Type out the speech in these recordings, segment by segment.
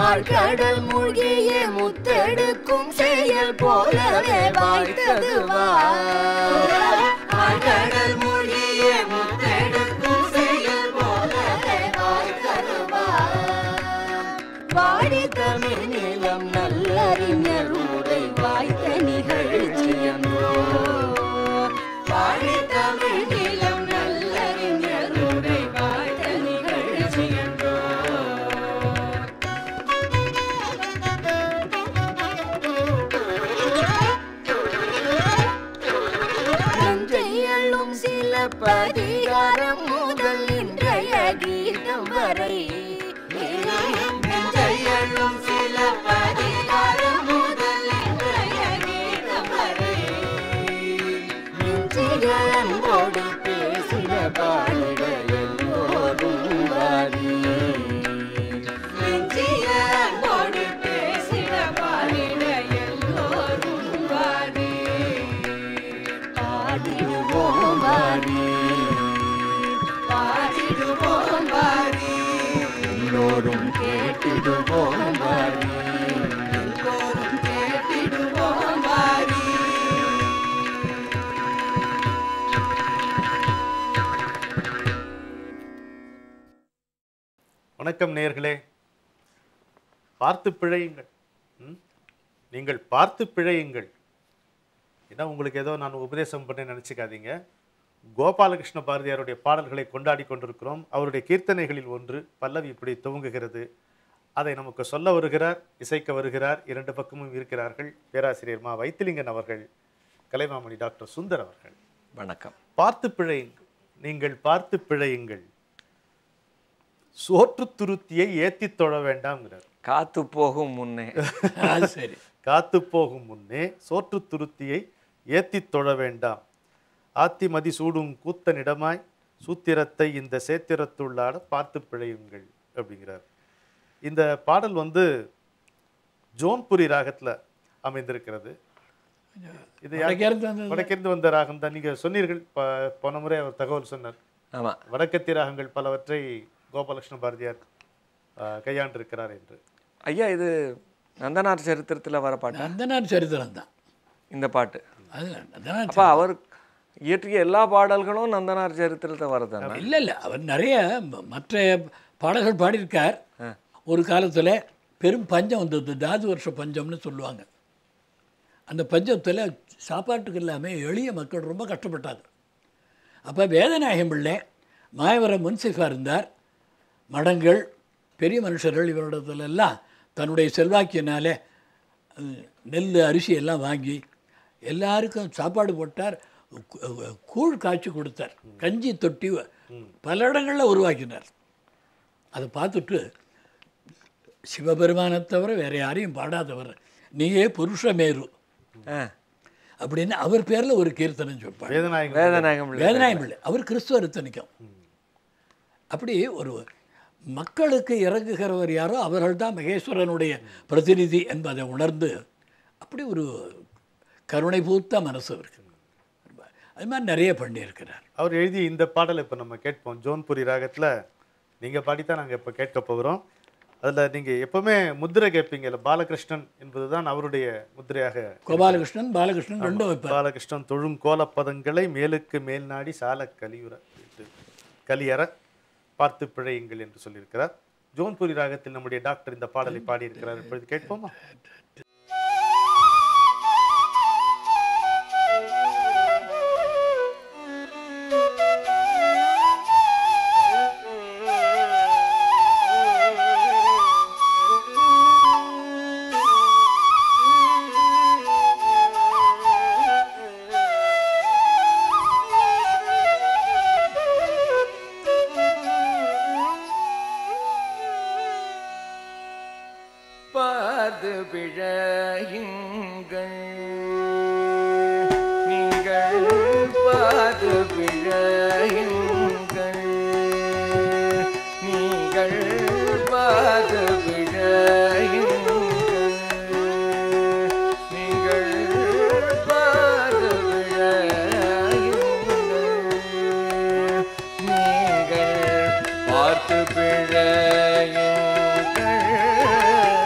ஆழ்கடல் மூழ்கிய முத்தெடுக்கும் செயல் போலவே வாய்த்தது ஆழ்கடல் மூழ்கிய முத்தெடுக்கும் செயல் போலவே வாய்த்தது வாடி தமிழ் நிலம் நல்லறிஞர் உரை வாய்த்த நிகழ்ச்சியன்றோ வாடி தமிழ் நிலம் நல்லறிஞர் உரை வாய்த்த நிகழ்ச்சியன்றோ நஞ்சையள்ளும் சில பதிகாரம் முதல் இன்றைய கீதம் வரை நஞ்சையள்ளும் சில பதிகாரம் முதல் இன்றைய கீதம் வரை நெஞ்சிகளோடு பேசின பாடிட எல்லோரும் வாரி நெஞ்சிகளோடு பேசின பாடிட எல்லோரும் வாரி பாடிடுவோம் வாரி பாடிடுவோம் வாரி எல்லோரும் கேட்டிடுவோம் வாரி எல்லோரும் கேட்டிடுவோம் வாரி வணக்கம் நேயர்களே பார்த்து பிழையுங்கள் ம்? நீங்கள் பார்த்து பிழையுங்கள் ஏன்னா உங்களுக்கு ஏதோ நான் உபதேசம் பண்ண நினச்சிக்காதீங்க கோபாலகிருஷ்ண பாரதியாருடைய பாடல்களை கொண்டாடி கொண்டிருக்கிறோம் அவருடைய கீர்த்தனைகளில் ஒன்று பல்லவி இப்படி துவங்குகிறது அதை நமக்கு சொல்ல வருகிறார் இசைக்க வருகிறார் இரண்டு பக்கமும் இருக்கிறார்கள் பேராசிரியர் மா வைத்திலிங்கன் அவர்கள் கலைமாமணி டாக்டர் சுந்தர் அவர்கள் வணக்கம் பார்த்து பிழையுங்கள் நீங்கள் பார்த்து பிழையுங்கள் சோற்று துருத்தியை ஏத்தி தொழ வேண்டாம்ங்கிறார் காத்து போகும் முன்னே அது சரி காத்து போகும் முன்னே சோற்று துருத்தியை ஏத்தி தொழ வேண்டாம் ஆத்தி மதி சூடும் கூத்தனிடமாய் சூத்திரத்தை இந்த சேத்திரத்துள்ளாட பார்த்து பிழையுங்கள் அப்படிங்கிறார் இந்த பாடல் வந்து ஜோன்புரி ராகத்துல அமைந்திருக்கிறது இது யார்- வடக்கேருந்து வந்தது. வடக்கிருந்து வந்த ராகம் தான் நீங்க சொன்னீர்கள் ப- போன முறை அவர் தகவல் சொன்னார் ஆமா வடக்கத்தி ராகங்கள் பலவற்றை கோபாலகிருஷ்ண பாரதியார் ஆஹ், கையாண்டிருக்கிறார் என்று ஐயா இது நந்தனார் சரித்திரத்துல வர பாட்டு நந்தனார் சரித்திரம் தான் இந்த பாட்டு அது நந்தனார் அப்ப அவர் இயற்றிய எல்லா பாடல்களும் நந்தனார் சரித்திரத்தை வரதானே இல்லை இல்லை அவர் நிறைய ம- மற்ற பாடல்கள் பாடியிருக்கார் ஒரு காலத்தில் பெரும் பஞ்சம் வந்தது தாது வருஷ பஞ்சம்னு சொல்லுவாங்க அந்த பஞ்சத்தில் சாப்பாட்டுக்கு இல்லாமல் எளிய மக்கள் ரொம்ப கஷ்டப்பட்டாங்க அப்போ வேதநாயகம் பிள்ளை மாயவரம் முன்சிஃபாக இருந்தார் மடங்கள் பெரிய மனுஷர்கள் இவரிடத்துல எல்லாம் தன்னுடைய செல்வாக்கியினால அஹ், நெல் அரிசி எல்லாம் வாங்கி எல்லாருக்கும் சாப்பாடு போட்டார் கு- கூழ் காய்ச்சி கொடுத்தார் கஞ்சி தொட்டி பல இடங்களில் உருவாக்கினார் அதை பார்த்துட்டு சிவபெருமானை தவிர வேற யாரையும் பாடாதவர் நீயே புருஷமேரு ஆ, அப்படின்னு அவர் பேரில் ஒரு கீர்த்தனம் சொல்பார் வேதநாயகம் வேதநாயகம் பிள்ளை. வேதநாயம் பிள்ளை அவர் கிறிஸ்துவ ரத்தனிக்கம் அப்படி ஒரு மக்களுக்கு இறங்குகிறவர் யாரோ அவர்கள் தான் மகேஸ்வரனுடைய பிரதிநிதி என்பதை உணர்ந்து அப்படி ஒரு கருணை பூத்த மனசு இருக்கு அது மாதிரி நிறைய பண்ணியிருக்கிறார் அவர் எழுதிய இந்த பாடலை இப்போ நம்ம கேட்போம் ஜோன்புரி ராகத்துல நீங்க பாடித்தான் நாங்க இப்போ கேட்க போகிறோம் அதுல நீங்க எப்பவுமே முத்திரை கேட்பீங்கல்ல பாலகிருஷ்ணன் என்பதுதான் அவருடைய முத்திரையாக கோபாலகிருஷ்ணன் பாலகிருஷ்ணன் ரெண்டும் வைப்பார் பாலகிருஷ்ணன் தொழும் கோலப்பதங்களை மேலுக்கு மேல் நாடி சால கலியுற கலியற பார்த்து பிழையுங்கள் என்று சொல்லியிருக்கிறார் ஜோன்புரி ராகத்தில் நம்முடைய டாக்டர் இந்த பாடலை பாடியிருக்கிறார் இப்பொழுது கேட்போமா பாது பிழையுங்கள் நீங்கள் பாது பிழையுங்கள் நீங்கள் பாது பிழையுங்கள் நீங்கள் பாது பிழையுங்கள் நீங்கள் பார்த்து பிழையுங்கள்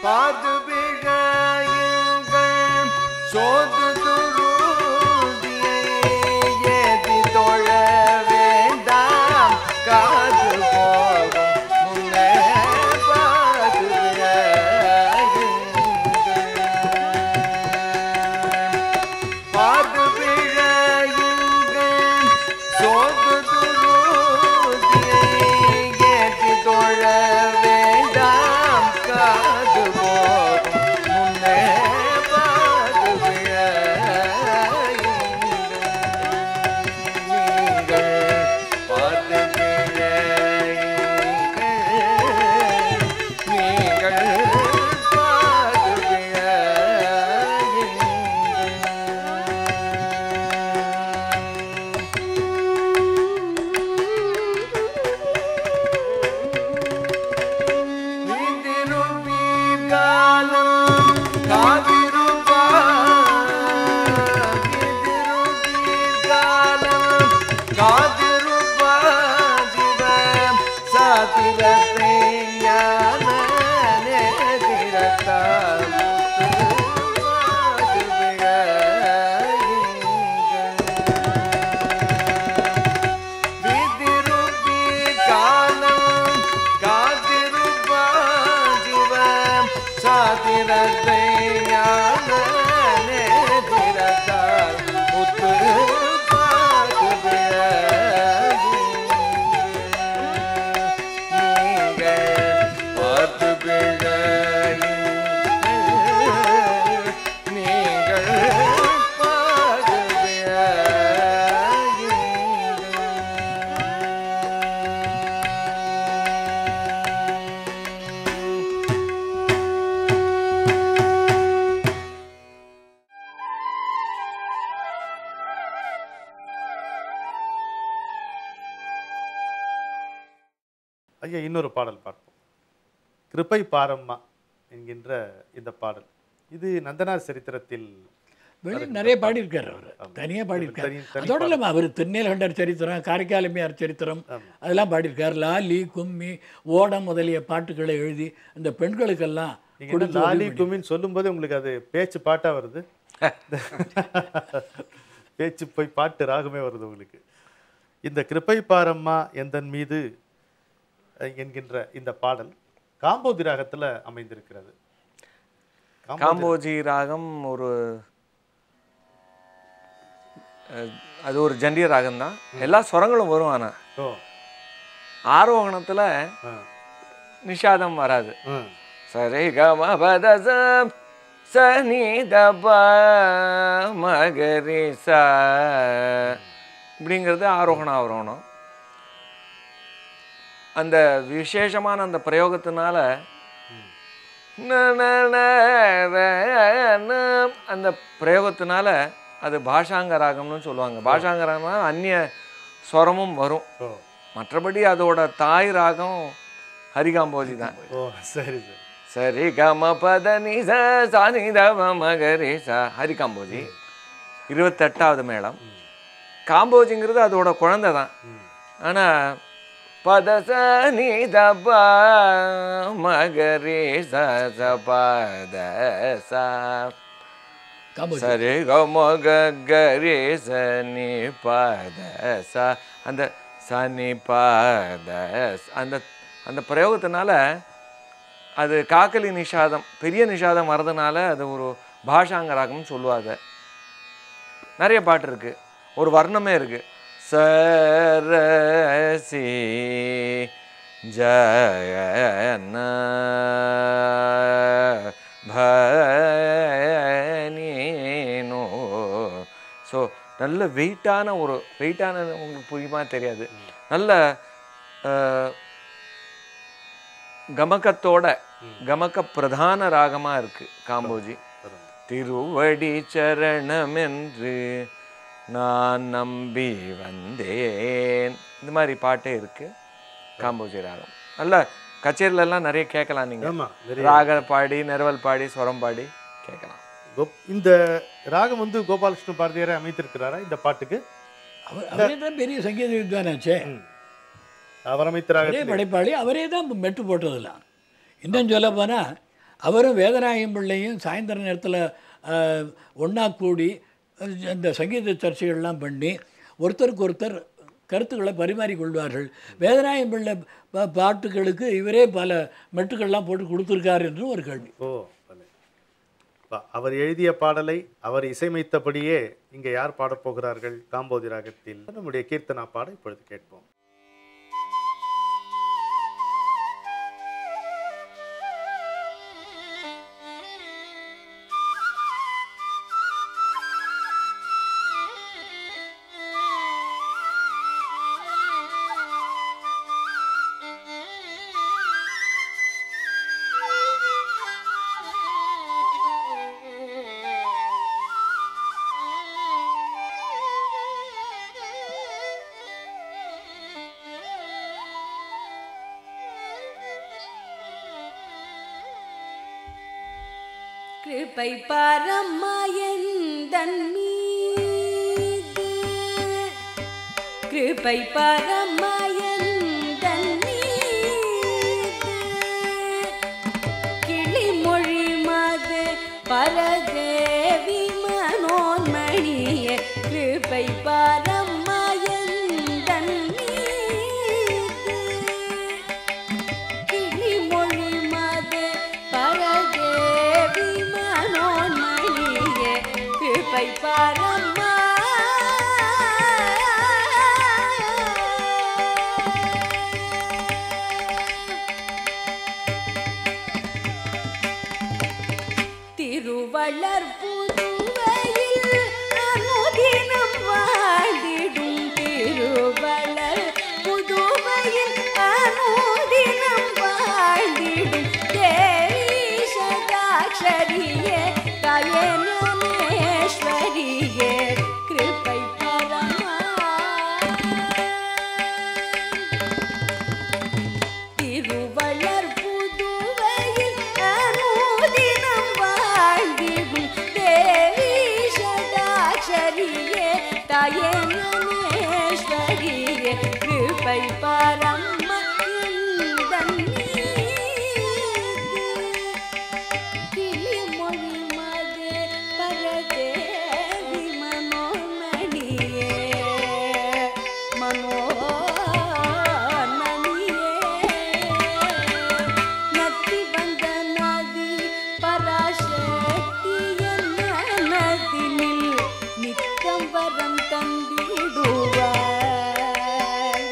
பாது விழாயுங்கள் சோது துருதியை ஏதி தொழ வேண்டாம் காது போகும் முன்னே பாது விழாயுங்கள் பாது விழாயுங்கள் சோது துருதியை ஏற்றி தொழ வேண்டாம் காது போகும் முன்னே பாது விழாயுங்கள் நீங்கள் பாது விழாயுங்கள் நீங்கள் பாது விழாயுங்கள் நீந்திருப்பீர் காலம் காதிருப்பார். நீந்திருப்பீர் காலம் காதிருப்பார். சிவம் சாத்திரத்தை ஞான நேதிரத்தால் முத்து விழாயுங்கள். விதிருப்பி காலம் காத்திருப்பான் சிவம் சாத்திரத்தை ஞான நேதிரத்தால் முத்து பாது நீங்கள் பார்த்து நீங்கள் பாது ஐயா இன்னொரு பாடல் பார்ப்போம் கிருபை பாரம்மா என்கின்ற இந்த பாடல் இது நந்தனார் சரித்திரத்தில் வெளியே நிறைய பாடியிருக்காரு அவர் தனியாக பாடியிருக்காரு தனி- தனி அதோட இல்லாமல் அவர் திருநீலகண்டர் சரித்திரம் காரைக்காலமையார் சரித்திரம் அதெல்லாம் பாடியிருக்காரு லாலி கும்மி ஓடம் முதலிய பாட்டுகளை எழுதி அந்த பெண்களுக்கெல்லாம் நீங்க என்ன லாலி கும்மின்னு சொல்லும்போது உங்களுக்கு அது பேச்சு பாட்டா வருது பேச்சு போய் பாட்டு ராகமே வருது உங்களுக்கு இந்த கிருபை பாரம்மா எந்தன் மீது அஹ், என்கின்ற இந்த பாடல் காம்போதி ராகத்துல அமைந்திருக்கிறது காம்போதி- காம்போஜி ராகம் ஒரு அஹ், அது ஒரு ஜண்டிய ராகம் தான் எல்லா ஸ்வரங்களும் வரும் ஆனால் ஓ ஆரோகணத்தில் ஆ, நிஷாதம் வராது ஆ, சரி கம பத ச ச நீ த ப மகரி ச இப்படிங்கிறது ஆரோகணம் ஆரோகணம் அந்த விசேஷமான அந்த பிரயோகத்தினால ந, ந, ந, ர, ந, அந்த பிரயோகத்தினால அது பாஷாங்க ராகம்னு சொல்லுவாங்க பாஷாங்க ராகம்னா அந்நிய ஸ்வரமும் வரும் ஓ மற்றபடி அதோட தாய் ராகம் ஹரிகாம்போஜி தான் ஓ சரி சரி சரி கம பத நி ச சா நி த ப மகரி ச ஹரிகாம்போஜி இருபத்தெட்டாவது மேளம் காம்போஜிங்கிறது அதோட குழந்தை தான் ஆனால் பத ச நீ த ப மகரி ச ச பத ச காம்போஜி சரி கம க கரி ச நி பத ச அந்த ச நி பத ச- அந்த அந்த பிரயோகத்தினால அது காக்கலி நிஷாதம் பெரிய நிஷாதம் வர்றதுனால அது ஒரு பாஷாங்க ராகம்னு சொல்லுவாங்க நிறைய பாட்டு இருக்கு ஒரு வர்ணமே இருக்கு சரசி ஜயன பனீனோ ஸோ நல்ல வெயிட்டான ஒரு வெயிட்டான உங்களுக்கு புரியுமா தெரியாது நல்ல அஹ், கமகத்தோட கமக பிரதான ராகமா இருக்கு காம்போஜி திருவடி சரணமென்று நான் நம்பி வந்தேன் இந்த மாதிரி பாட்டே இருக்கு காம்போஜி ராகம் நல்ல கச்சேரில எல்லாம் நிறைய கேட்கலாம் நீங்க ஆமா நிறைய ராக பாடி நிரவல் பாடி ஸ்வரம் பாடி கேட்கலாம் கோப்- இந்த ராகம் வந்து கோபாலகிருஷ்ண பாரதியாரே அமைத்திருக்கிறாரா இந்த பாட்டுக்கு அவர் அவரே தான் பெரிய சங்கீத வித்வானாச்சே அவர் அமைத்த அவரே ராகத்தில் படைப்பாளி அவரே தான் மெட்டு போட்டதெல்லாம் இன்னும் சொல்ல போனால் அவரும் வேதநாயகம் பிள்ளையும் சாயந்தர நேரத்தில் ஒன்றா கூடி அஹ், இந்த சங்கீத சர்ச்சைகள்லாம் பண்ணி ஒருத்தருக்கு ஒருத்தர் கருத்துக்களை பரிமாறிக்கொள்வார்கள் வேதநாயகம் பிள்ளை பா- பாட்டுகளுக்கு இவரே பல மெட்டுக்கள்லாம் போட்டு கொடுத்துருக்கார் என்றும் ஒரு கேள்வி ஓ பலே. ப- அவர் எழுதிய பாடலை அவர் இசையமைத்தபடியே இங்கே யார் பாடப் போகிறார்கள் காம்போதி ராகத்தில் நம்முடைய கீர்த்தனா பாட இப்பொழுது கேட்போம் கிருபை பரமாயந்தன் மீது கிருபை பரமாயந்தன் மீது கிளிமொழி மது பரதேவி மனோன்மணிய கிருபை பரமாயந்தன் மீது கிளிமொழி மது பரதேவி மனோன்மணியே கிருபை பரமா திருவள்ளர் புதுவையில் அனுதினம் வாழ்ந்திடும் திருவள்ளர் புதுவையில் அனுதினம் வாழ்ந்திடும் தேவி சதாட்சரியே தயனேஸ்வரியே கிருபை பரமா திருவள்ளர் புதுவையில் அனுதினம் வாழ்ந்திடும் தேவி சதாட்சரியே தயனேஸ்வரியே கிருபை பரம்ம இந்தன் மீது. கிளிமொழி மது பரதேவி மனோன்மணியே மனோன்மணியே நத்தி வந்த நதி பராசக்தி என்ன நதினில் நித்தம் வரம் தந்திடுவார்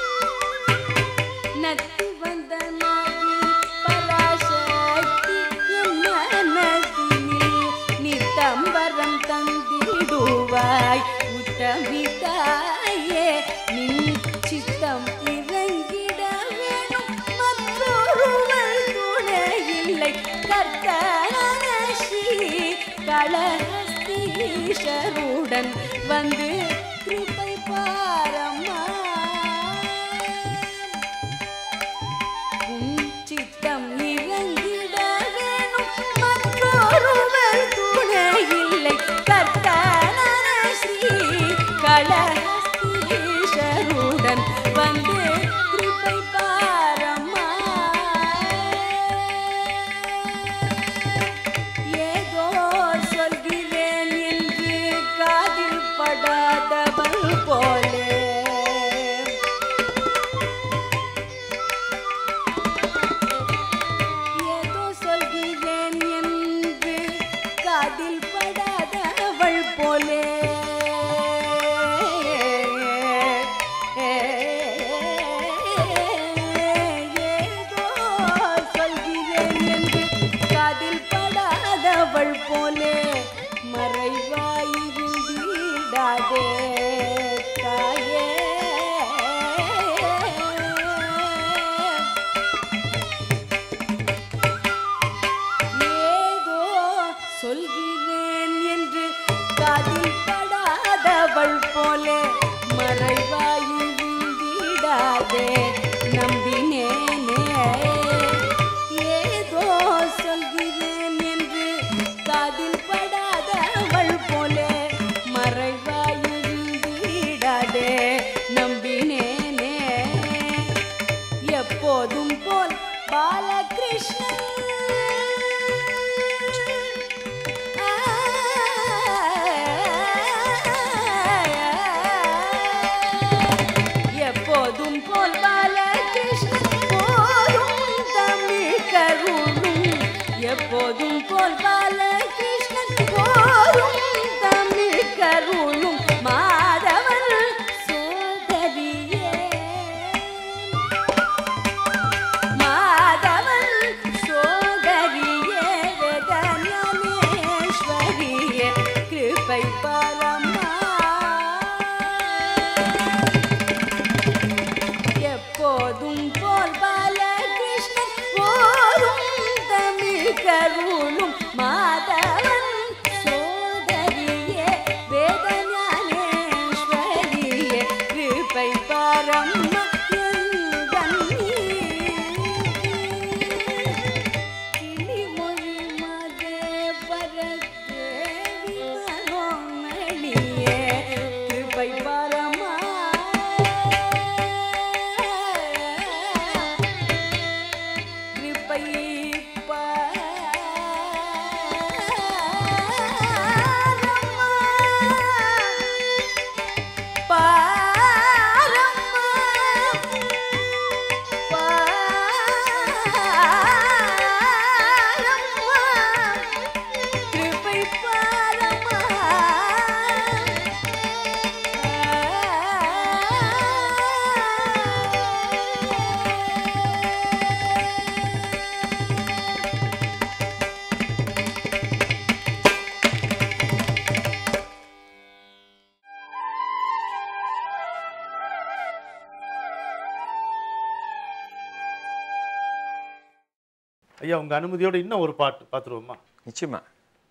நத்தி வந்த நதி பராசக்தி என்ன நதினில் நித்தம் வரம் தந்திடுவாய் உத்தமிதாயே நின் சித்தம் இறங்கிட வேணும் மற்றொருவர் துணை இல்லை கர்த்தன ஸ்ரீ களஹஸ்தீஷருடன் வந்து கிருபை பாரம்மா உன் சித்தம் இறங்கிட வேணும் மற்றொருவர் துணை இல்லை கர்த்தன ஸ்ரீ களஹஸ்தீஷருடன் வந்து கிருபை பாரம்மா ஏதோ சொல்கிறேன் என்று காதில் படாதவள் போலே ஏதோ சொல்கிறேன் என்று காதில் படாதவள் போலே ஏதோ சொல்கிறேன் என்று காதில் படாதவள் போலே மறைவாயிருந்திடாதே தாயே ஏதோ சொல்கிறேன் என்று காதில் படாதவள் போலே மறைவாயிருந்திடாதே நம்பினேனே ஏதோ சொல்கிறேன் என்று காதில் படாதவள் போலே மறைவாயிருந்திடாதே நம்பினேனே எப்போதும் போல் பாலகிருஷ்ணன் எப்போதும் போல் பாலகிருஷ்ணன் போரும் தமிழ் கருளும் மாதவன் சோதரியே மாதவன் சோதரியே வேதஞானேஸ்வரியே கிருபை பரமா எப்போதும் போல் பாலகிருஷ்ணன் போரும் தமிழ் கருளும் மாதவன் சோதரியே வேதஞானேஸ்வரியே கிருபை பரம்மா கிளிமொழி மதே பரதேவி மனோமணியே கிருபை பரமா கிருபை கிருபை ஐயா உங்க அனுமதியோட இன்னும் ஒரு பாட்டு பார்த்துருவோமா நிச்சயமா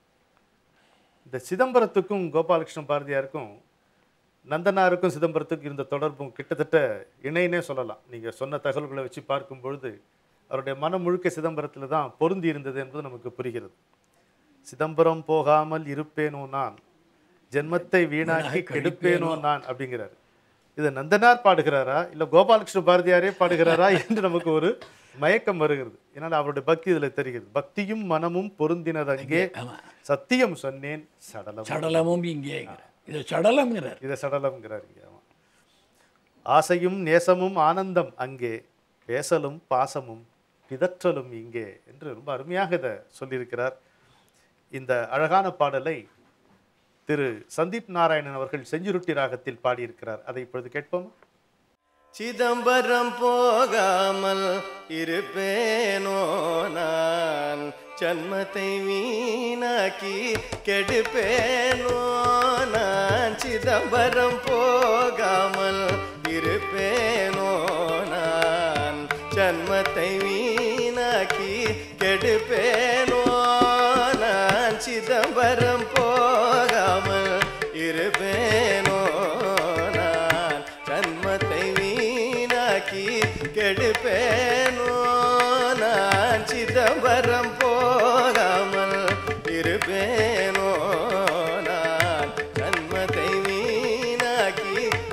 இந்த சிதம்பரத்துக்கும் கோபாலகிருஷ்ண பாரதியாருக்கும் நந்தனாருக்கும் சிதம்பரத்துக்கும் இருந்த தொடர்பும் கிட்டத்தட்ட இணைன்னே சொல்லலாம் நீங்கள் சொன்ன தகவல்களை வச்சு பார்க்கும் பொழுது அவருடைய மனம் முழுக்க சிதம்பரத்தில் தான் பொருந்தி இருந்தது என்பது நமக்கு புரிகிறது சிதம்பரம் போகாமல் இருப்பேனோ நான் ஜென்மத்தை வீணாக்கி கெடுப்பேனோ நான் அப்படிங்கிறார் இதை நந்தனார் பாடுகிறாரா இல்லை கோபாலகிருஷ்ண பாரதியாரே பாடுகிறாரா என்று நமக்கு ஒரு மயக்கம் வருகிறது ஏன்னால் அவருடைய பக்தி இதில் தெரிகிறது பக்தியும் மனமும் பொருந்தினது அங்கே ஆமா. சத்தியம் சொன்னேன் சடலம் சடலமும் இங்கே இது சடலம்ங்கிறார் இதை சடலம்ங்கிறார் இங்கே ஆமா. ஆசையும் நேசமும் ஆனந்தம் அங்கே பேசலும் பாசமும் பிதற்றலும் இங்கே என்று ரொம்ப அருமையாக இதை சொல்லியிருக்கிறார் இந்த அழகான பாடலை திரு சந்தீப் நாராயணன் அவர்கள் செஞ்சுருட்டி ராகத்தில் பாடியிருக்கிறார் அதை இப்பொழுது கேட்போம் சிதம்பரம் போகாமல் இருப்பேனோ நான் ஜன்மத்தை வீணாக்கி கெடுப்பேனோ நான் சிதம்பரம் போகாமல் இருப்பேனோ நான் ஜன்மத்தை வீணாக்கி கெடுப்பேனோ நான் சிதம்பரம் போகாமல் இருப்பேனோ நான் ஜன்மத்தை வீணாக்கி கெடுப்பேனோ நான் சிதம்பரம் போகாமல் இருப்பேனோ நான் ஜன்மத்தை வீணாக்கி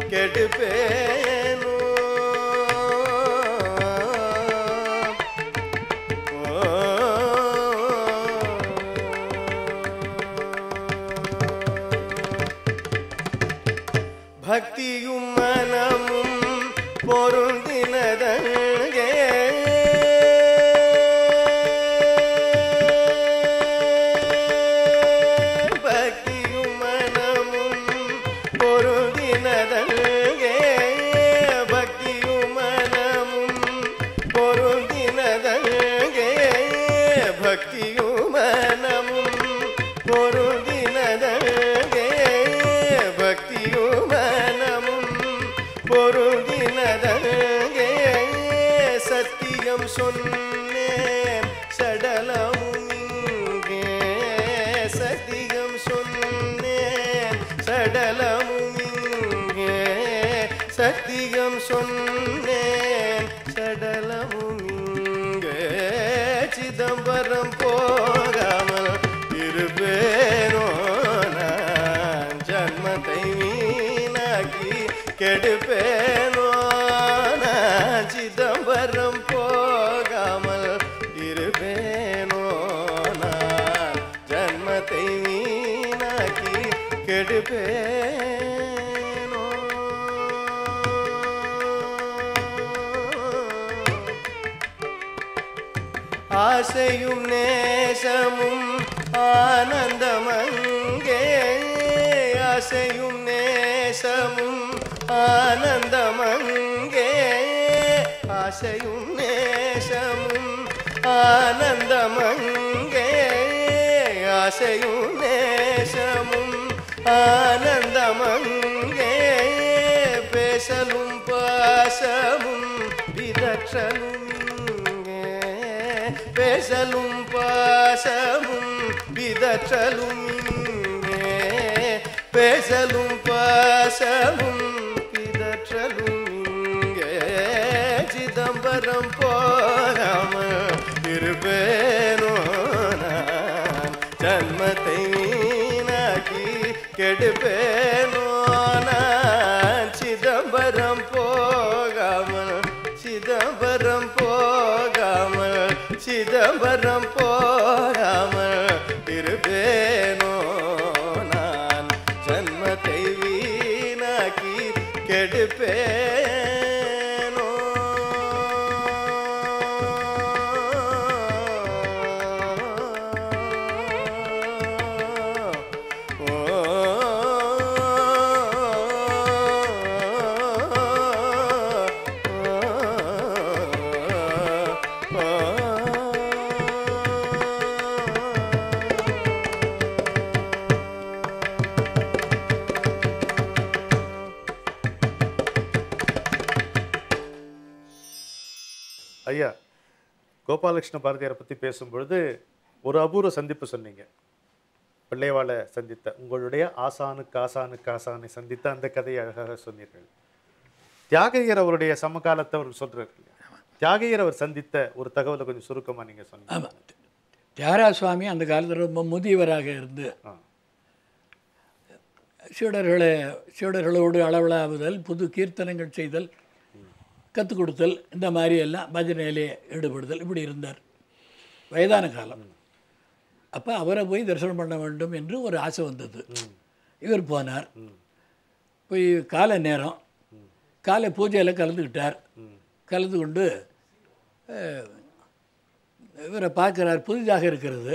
கெடுப்பேனோ பக்தியும் மனமும் பொருந்தினதங்கே பக்தியும் மனமும் பொருந்தினதங்கே பக்தியும் மனமும் பொருந்தினதங்கே பக்தியும் மனமும் பொருந்தினதங்கே பக்தியும் மனமும் பொருந்தினதங்கே சத்தியம் சொன்னேன் சடலமும் இங்கே சத்தியம் சொன்னேன் சடலமும் இங்கே சத்தியம் சொன்னேன் சடலமும் இங்கே சிதம்பரம் போகாமல் இருப்பேனோ நான் ஜன்மத்தை வீணாக்கி கெடுப்பேனோ நான் சிதம்பரம் போகாமல் இருப்பேனோ நான் ஜன்மத்தை வீணாக்கி கெடுப்பேனோ ஆசையும் நேசமும் ஆனந்தமங்கே ஆசையும் நேசமும் ஆனந்தமங்கே ஆசையும் நேசமும் ஆனந்தமங்கே ஆசையும் நேசமும் ஆனந்தமங்கே பேசலும் பாசமும் விதற்றலும் இங்கே பேசலும் பாசமும் விதற்றலும் இங்கே பேசலும் பாசமும் விதற்றலும் இங்கே சிதம்பரம் போகாம இருப்பேனோ நான் ஜன்மத்தை வீணாக்கி கெடுப்பேனோ நான் சிதம்பரம் போகாமல் சிதம்பரம் போகாமல் சிதம்பரம் போகாமல் இருப்பேனோ நான் ஜன்மத்தை வீணாக்கி கெடுப்பேனோ ஐயா கோபாலகிருஷ்ண பாரதியாரை பற்றி பேசும்பொழுது ஒரு அபூர்வ சந்திப்பு சொன்னீங்க பிள்ளைவாளை சந்தித்த உங்களுடைய ஆசானுக்கு ஆசானுக்கு ஆசானை சந்தித்த அந்த கதையை அழகாக சொன்னீர்கள் தியாகையர் அவருடைய சமகாலத்தை அவர் சொல்றாரு இல்லையா தியாகையர் அவர் சந்தித்த ஒரு தகவலை கொஞ்சம் சுருக்கமா நீங்க சொன்னீங்க ஆமாம் தியாகராஜ சுவாமி அந்த காலத்தில் ரொம்ப முதியவராக இருந்து ஆ. சீடர்களை சீடர்களோடு அளவலாவுதல் புது கீர்த்தனங்கள் செய்தல் கற்றுக் கொடுத்தல் இந்த மாதிரி எல்லாம் பஜனையிலே ஈடுபடுதல் இப்படி இருந்தார் வயதான காலம் அப்போ அவரை போய் தரிசனம் பண்ண வேண்டும் என்று ஒரு ஆசை வந்தது இவர் போனார் போய் காலை நேரம் காலை பூஜையில் கலந்துக்கிட்டார் கலந்து கொண்டு அஹ், இவரை பார்க்குறார் புதிதாக இருக்கிறது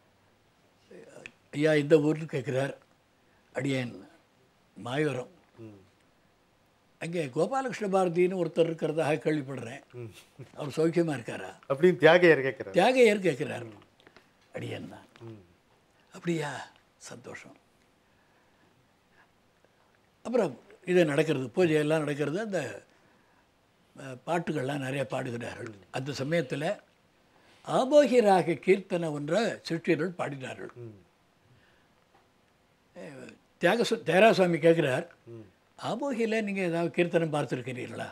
ஐயா இந்த ஊர்னு கேட்குறார் அடியேன் மாயவரம் அங்கே கோபாலகிருஷ்ண பாரதின்னு ஒருத்தர் இருக்கிறதாக கேள்விப்படுறேன் அவர் சௌக்கியமாக இருக்காரா அப்படின்னு தியாகையர் கேட்கிறார் தியாகையர் கேட்குறார் அடியேன் தான் அப்படியா சந்தோஷம் அப்புறம் இது நடக்கிறது பூஜை எல்லாம் நடக்கிறது அந்த அஹ், பாட்டுகள்லாம் நிறைய பாடுகிறார்கள் அந்த சமயத்தில் ஆபோகிராக கீர்த்தனை ஒன்றை சிற்பியர்கள் பாடினார்கள் அஹ், தியாக தேராசுவாமி கேட்குறார் ஆபோகியில் நீங்கள் ஏதாவது கீர்த்தனம் பார்த்துருக்கிறீர்களா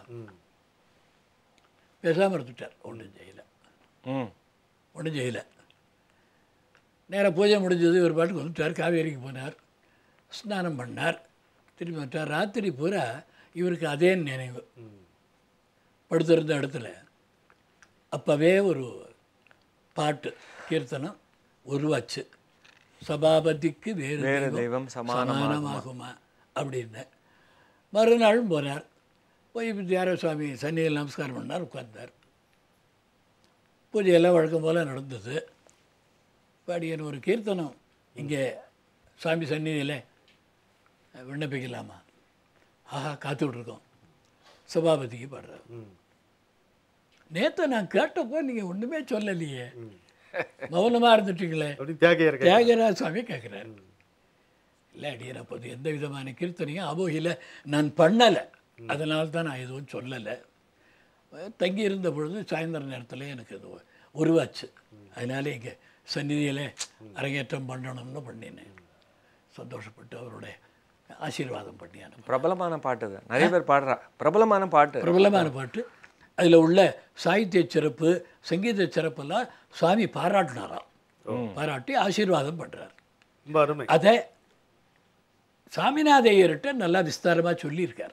பேசாமல் இருந்துட்டார் ஒன்றும் செய்யலை ம் ஒன்றும் செய்யலை நேராக பூஜை முடிஞ்சது ஒரு பாட்டுக்கு வந்துட்டார் காவேரிக்கு போனார் ஸ்நானம் பண்ணார் திரும்பி வந்துட்டார் ராத்திரி பூரா இவருக்கு அதே நினைவு படுத்திருந்த இடத்துல அப்போவே ஒரு பாட்டு கீர்த்தனம் உருவாச்சு சபாபதிக்கு வேறு வேறு தெய்வம் தெய்வம் சமானமாகுமா? சமானமாகுமா அப்படின்னு மறுநாளும் போனார் போய் தியார சுவாமி சன்னியில் நமஸ்காரம் பண்ணார் உட்கார்ந்தார் பூஜையெல்லாம் வழக்கம் போல் நடந்தது பாடியன் ஒரு கீர்த்தனம் இங்கே சுவாமி சந்நிதியில் விண்ணப்பிக்கலாமா ஆஹா காத்துக்கிட்டு இருக்கோம் சபாபதிக்கு பாடுறார் நேற்று நான் கேட்டப்போ நீங்கள் ஒன்றுமே சொல்லலையே மௌனமாக இருந்துட்டீங்களே அப்படின்னு தியாகையர் கேட்கிறார். தியாகராஜ சுவாமி கேட்குறாரு இல்லை அடியேன் அப்போது எந்த விதமான கீர்த்தனையும் அபோகியில் நான் பண்ணலை அதனால தான் நான் எதுவும் சொல்லலை தங்கி இருந்த பொழுது சாயந்தர நேரத்தில் எனக்கு அது உருவாச்சு அதனால இங்கே சந்நிதியில் அரங்கேற்றம் பண்ணணும்னு பண்ணினேன் சந்தோஷப்பட்டு அவருடைய ஆசீர்வாதம் பண்ணி அனுப்ப பிரபலமான பாட்டு அது நிறைய பேர் பாடுறா பிரபலமான பாட்டு பிரபலமான பாட்டு அதில் உள்ள சாகித்ய சிறப்பு சங்கீத சிறப்பெல்லாம் சுவாமி பாராட்டினாராம் பாராட்டி ஆசீர்வாதம் பண்ணுறார் ரொம்ப அருமை அதை சாமிநாத ஐயர்கிட்ட நல்லா விஸ்தாரமாக சொல்லியிருக்கார்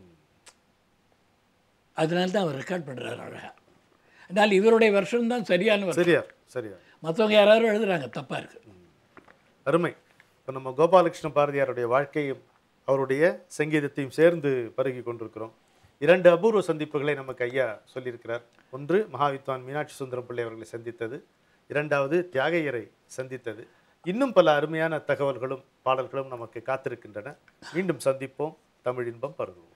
அதனால தான் அவர் ரெக்கார்ட் பண்ணுறாரு அழகா அதனால் இவருடைய வருஷம் தான் சரியான வருஷம் சரியா சரியா மற்றவங்க யாராவது எழுதுறாங்க தப்பாக இருக்கு அருமை இப்போ நம்ம கோபாலகிருஷ்ண பாரதியாருடைய வாழ்க்கையும் அவருடைய சங்கீதத்தையும் சேர்ந்து பருகி கொண்டிருக்கிறோம் இரண்டு அபூர்வ சந்திப்புகளை நமக்கு ஐயா சொல்லியிருக்கிறார் ஒன்று மகாவித்வான் மீனாட்சி சுந்தரம் பிள்ளை அவர்களை சந்தித்தது இரண்டாவது தியாகையரை சந்தித்தது இன்னும் பல அருமையான தகவல்களும் பாடல்களும் நமக்கு காத்திருக்கின்றன மீண்டும் சந்திப்போம் தமிழ் இன்பம் பருகுவோம்